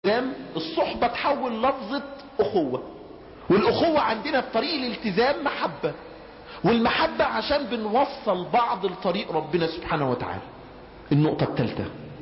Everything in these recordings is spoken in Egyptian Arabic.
الالتزام الصحبة تحول لفظة اخوة والاخوة عندنا في طريق الالتزام محبة والمحبة عشان بنوصل بعض لطريق ربنا سبحانه وتعالى النقطة الثالثة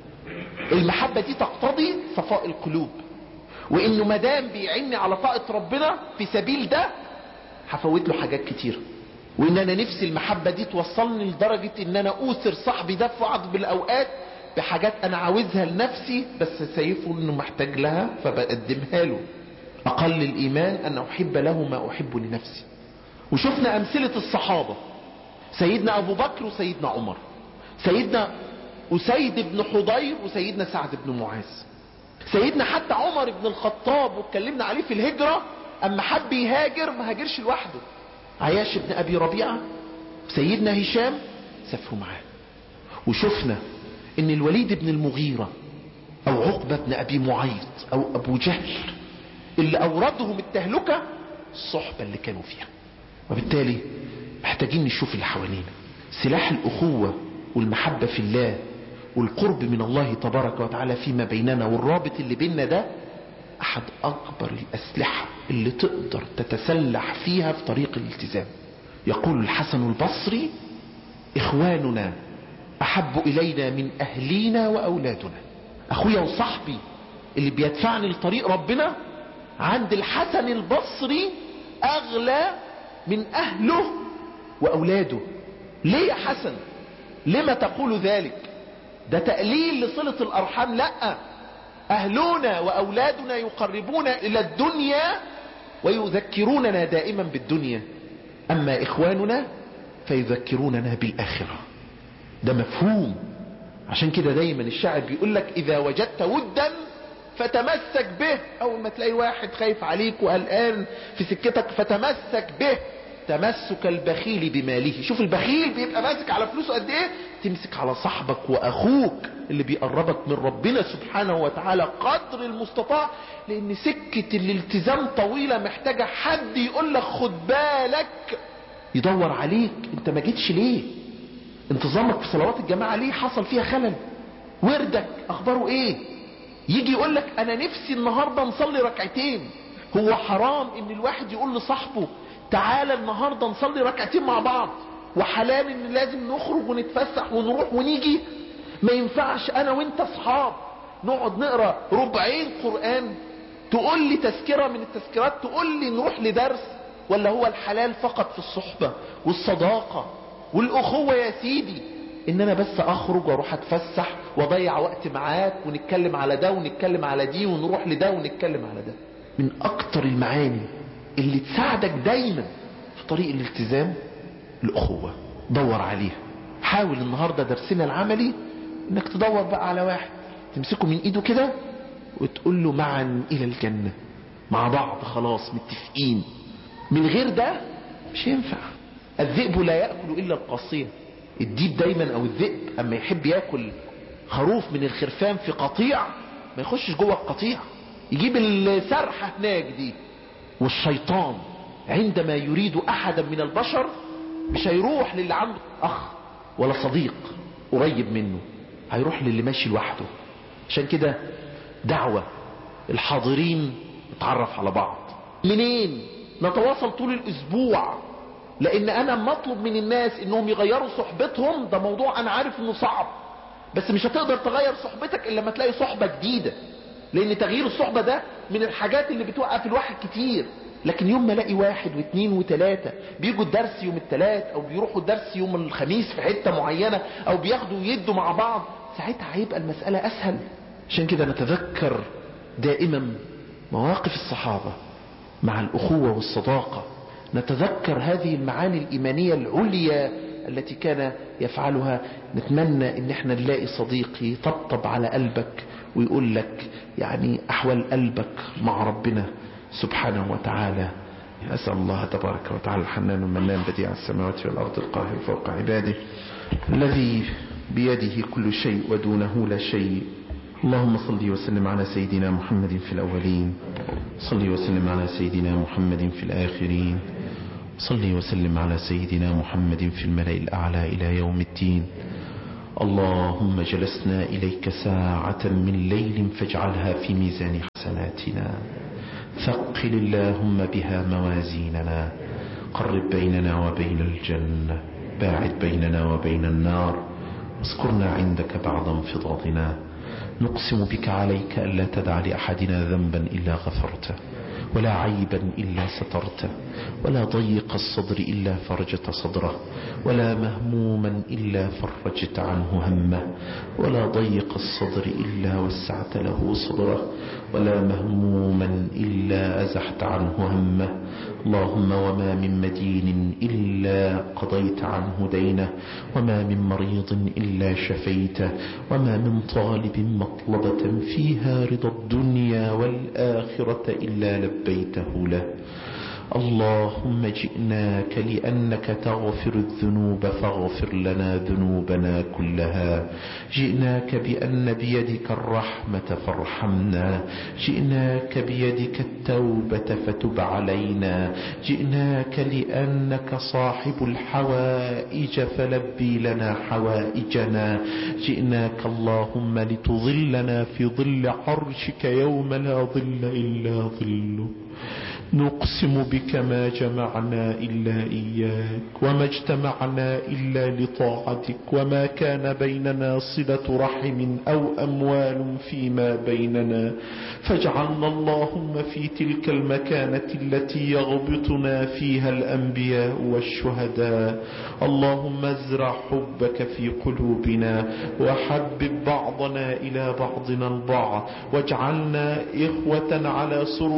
المحبة دي تقتضي صفاء القلوب وانه مدام بيعني على طاقة ربنا في سبيل ده هفوت له حاجات كتير وان انا نفسي المحبة دي توصلني لدرجة ان انا اوثر صاحبي ده في بعض بالاوقات بحاجات انا عاوزها لنفسي بس شايفه انه محتاج لها فبقدمها له اقل الايمان ان احب له ما احب لنفسي وشفنا امثلة الصحابة سيدنا ابو بكر وسيدنا عمر سيدنا اسيد بن حضير وسيدنا سعد بن معاذ سيدنا حتى عمر بن الخطاب واتكلمنا عليه في الهجرة اما حب يهاجر ما هاجرش لوحده عياش بن ابي ربيعة سيدنا هشام سافروا معاه وشفنا ان الوليد بن المغيرة او عقبة بن ابي معيط او ابو جهل اللي اوردهم التهلكة الصحبة اللي كانوا فيها وبالتالي محتاجين نشوف اللي حوالينا سلاح الاخوة والمحبة في الله والقرب من الله تبارك وتعالى فيما بيننا والرابط اللي بيننا ده احد اكبر الاسلحة اللي تقدر تتسلح فيها في طريق الالتزام يقول الحسن البصري اخواننا احب الينا من اهلينا واولادنا اخويا وصاحبي اللي بيدفعني لطريق ربنا عند الحسن البصري اغلى من اهله واولاده ليه يا حسن لما تقول ذلك ده تقليل لصلة الارحام لا اهلنا واولادنا يقربون الى الدنيا ويذكروننا دائما بالدنيا اما اخواننا فيذكروننا بالاخرة ده مفهوم عشان كده دايما الشاعر بيقول لك اذا وجدت ودا فتمسك به اول ما تلاقي واحد خايف عليك وقلقان في سكتك فتمسك به تمسك البخيل بماله شوف البخيل بيبقى ماسك على فلوسه قد ايه تمسك على صاحبك واخوك اللي بيقربك من ربنا سبحانه وتعالى قدر المستطاع لان سكة الالتزام طويلة محتاجة حد يقول لك خد بالك يدور عليك انت ما جيتش ليه انتظامك في صلوات الجماعة ليه حصل فيها خلل وردك اخباره ايه يجي يقول لك انا نفسي النهاردة نصلي ركعتين هو حرام ان الواحد يقول لصاحبه تعالى النهاردة نصلي ركعتين مع بعض وحلال ان لازم نخرج ونتفسح ونروح ونيجي ما ينفعش انا وانت اصحاب نقعد نقرا ربعين قرآن تقول لي تذكرة من التذكيرات تقول لي نروح لدرس ولا هو الحلال فقط في الصحبة والصداقة والاخوة يا سيدي ان انا بس اخرج واروح اتفسح واضيع وقت معاك ونتكلم على ده ونتكلم على دي ونروح لده ونتكلم على ده من اكتر المعاني اللي تساعدك دايما في طريق الالتزام الاخوة دور عليها حاول النهاردة درسنا العملي انك تدور بقى على واحد تمسكه من ايده كده وتقول له معا الى الجنة مع بعض خلاص متفقين من غير ده مش ينفع الذئب لا يأكل الا القصية الديب دايما او الذئب اما يحب ياكل خروف من الخرفان في قطيع ما يخشش جوه القطيع يجيب السرحة هناك دي والشيطان عندما يريد احدا من البشر مش هيروح للي عنده اخ ولا صديق قريب منه هيروح للي ماشي لوحده عشان كده دعوة الحاضرين نتعرف على بعض منين نتواصل طول الاسبوع لان انا مطلب من الناس انهم يغيروا صحبتهم ده موضوع انا عارف انه صعب بس مش هتقدر تغير صحبتك الا لما تلاقي صحبة جديدة لان تغيير الصحبة ده من الحاجات اللي بتوقف الواحد كتير لكن يوم ما الاقي واحد واثنين وثلاثة بيجوا الدرس يوم الثلاث او بيروحوا الدرس يوم الخميس في حتة معينة او بياخدوا ويدوا مع بعض ساعتها هيبقى المسألة اسهل عشان كده نتذكر دائما مواقف الصحابة مع الاخوة والصداقة نتذكر هذه المعاني الايمانية العليا التي كان يفعلها نتمنى ان احنا نلاقي صديقي يطبطب على قلبك ويقول لك يعني احوال قلبك مع ربنا سبحانه وتعالى أسأل الله تبارك وتعالى الحنان المنان بديع السماوات والأرض القاهر فوق عباده الذي بيده كل شيء ودونه لا شيء اللهم صل وسلم على سيدنا محمد في الأولين صل وسلم على سيدنا محمد في الآخرين صل وسلم على سيدنا محمد في الملأ الأعلى إلى يوم الدين اللهم جلسنا إليك ساعة من ليل فاجعلها في ميزان حسناتنا ثقل اللهم بها موازيننا قرب بيننا وبين الجنة باعد بيننا وبين النار اذكرنا عندك بعد انفضاضنا نقسم بك عليك ألا تدع لأحدنا ذنبا إلا غفرته ولا عيبا إلا سترته ولا ضيق الصدر إلا فرجت صدره ولا مهموما إلا فرجت عنه همه ولا ضيق الصدر إلا وسعت له صدره ولا مهموما إلا أزحت عنه همه اللهم وما من مدين إلا قضيت عنه دينه وما من مريض إلا شفيته وما من طالب مطلبة فيها رضا الدنيا والآخرة إلا لبيته له اللهم جئناك لأنك تغفر الذنوب فاغفر لنا ذنوبنا كلها جئناك بأن بيدك الرحمة فارحمنا جئناك بيدك التوبة فتب علينا جئناك لأنك صاحب الحوائج فلبي لنا حوائجنا جئناك اللهم لتظلنا في ظل عرشك يوم لا ظل إلا ظله نقسم بك ما جمعنا إلا إياك وما اجتمعنا إلا لطاعتك وما كان بيننا صلة رحم أو أموال فيما بيننا فاجعلنا اللهم في تلك المكانة التي يغبطنا فيها الأنبياء والشهداء اللهم ازرع حبك في قلوبنا وحبب بعضنا إلى بعضنا البعض واجعلنا إخوة على سرور